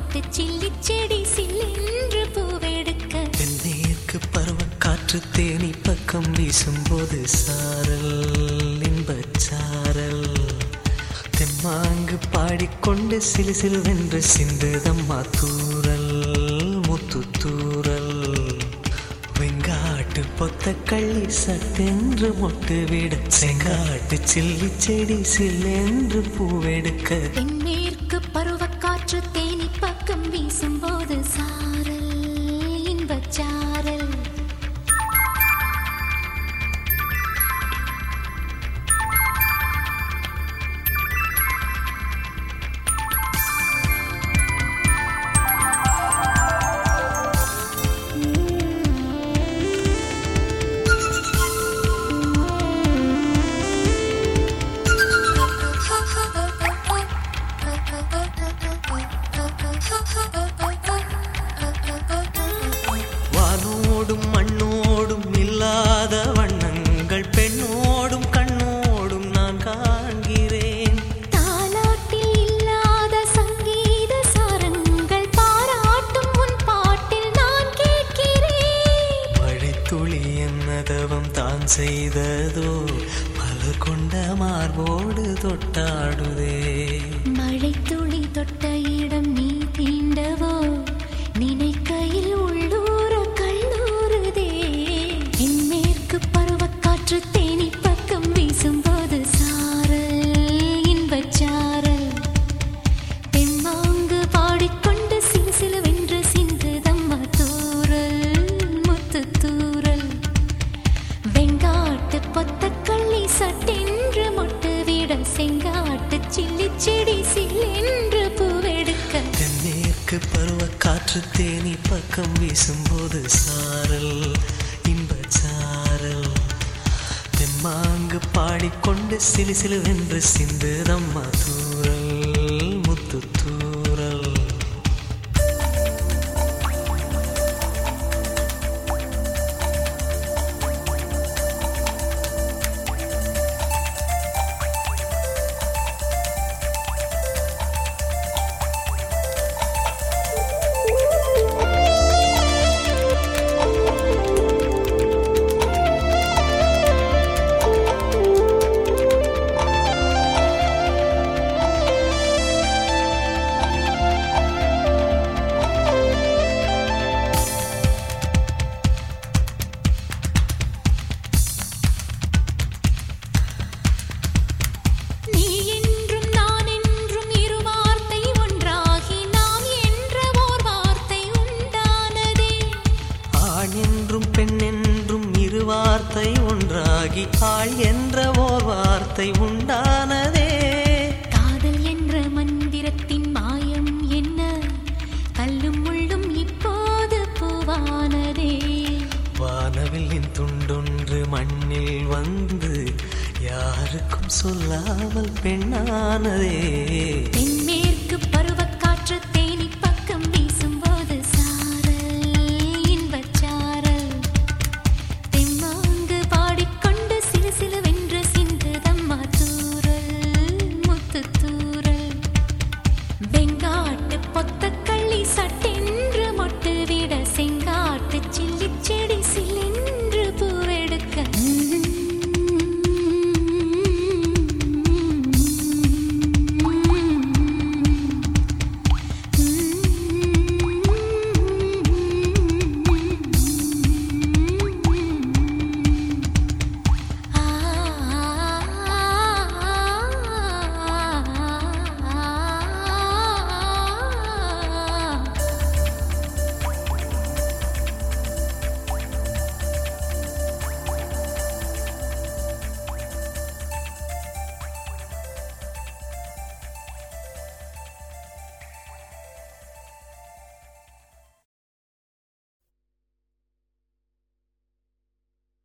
செங்காட்டு chilli செடி சில்லென்று பூவெடுக்க தென்மேற்கு பருவக்காற்று தேனி பக்கம் வீசும்போது சாரல் இன்பச்சாரல் தெம்மாங்கு பாடிக்கொண்டு சிலு சிலுவென்று சிந்துதம்மா தூரல் முத்து தூரல் வெங்காட்டு பொத்த கள்ளி சட்டென்று மொட்டு விட செங்காட்டு சில்லி செடி சில்லென்று பூவெடுக்க தென்மேற்கு பருவக்காற்று தேனி பக்கம் வீசும்போது சாரல் இன்பச்சாரல் வானோடும் மண்ணோடும் இல்லாத வண்ணங்கள் பெண்ணோடும் கண்ணோடும் நான் காண்கிறேன் தாலாட்டில் இல்லாத சங்கீத சாரங்கள் பாராட்டும் உன் பாட்டில் நான் கேட்கிறேன் மழைத்துளி என்னதவம் தான் செய்ததோ மலர் கொண்ட மார்போடு தொட்டாடுதே மழை துளி தொட்ட இடம் நீ தீண்டவோ நினைக்கையில் உள்ளூர கல்லூருதே என் மேற்கு பருவக்காற்று தேனி பக்கம் வீசும்போது சாரல் இன்பச்சாரல் தெம்மாங்கு பாடிக்கொண்டு சிலு சிலுவென்று சிந்துதம்மா தூரல் முத்து தூரல் வெங்காட்டு பொத்த கள்ளி சட்டென்று மொட்டு விட செங்காட்டு சில்லி செடி சில்லென்று பூவெடுக்க தென்மேற்கு பருவக்காற்று தேனி பக்கம் வீசும்போது சாரல் இன்பச்சாரல் தெம்மாங்கு பாடிக்கொண்டு சிலு சிலுவென்று சிந்துதம்மா தூரல் முத்து தூரல் நீ என்றும் நான் என்றும் இரு வார்த்தை ஒன்றாகி நாம் என்ற ஓர் வார்த்தை உண்டானதே ஆண் என்றும் பெண் என்றும் இரு வார்த்தை ஒன்றாகி ஆள் என்ற ஓர் வார்த்தை உண்டானதே காதல் என்ற மந்திரத்தின் மாயம் என்ன கல்லும் முள்ளும் இப்போது பூவானதே வானவில்லின் துண்டொன்று மண்ணில் வந்து யாருக்கும் சொல்லாமல் பெண்ணானதே பெண்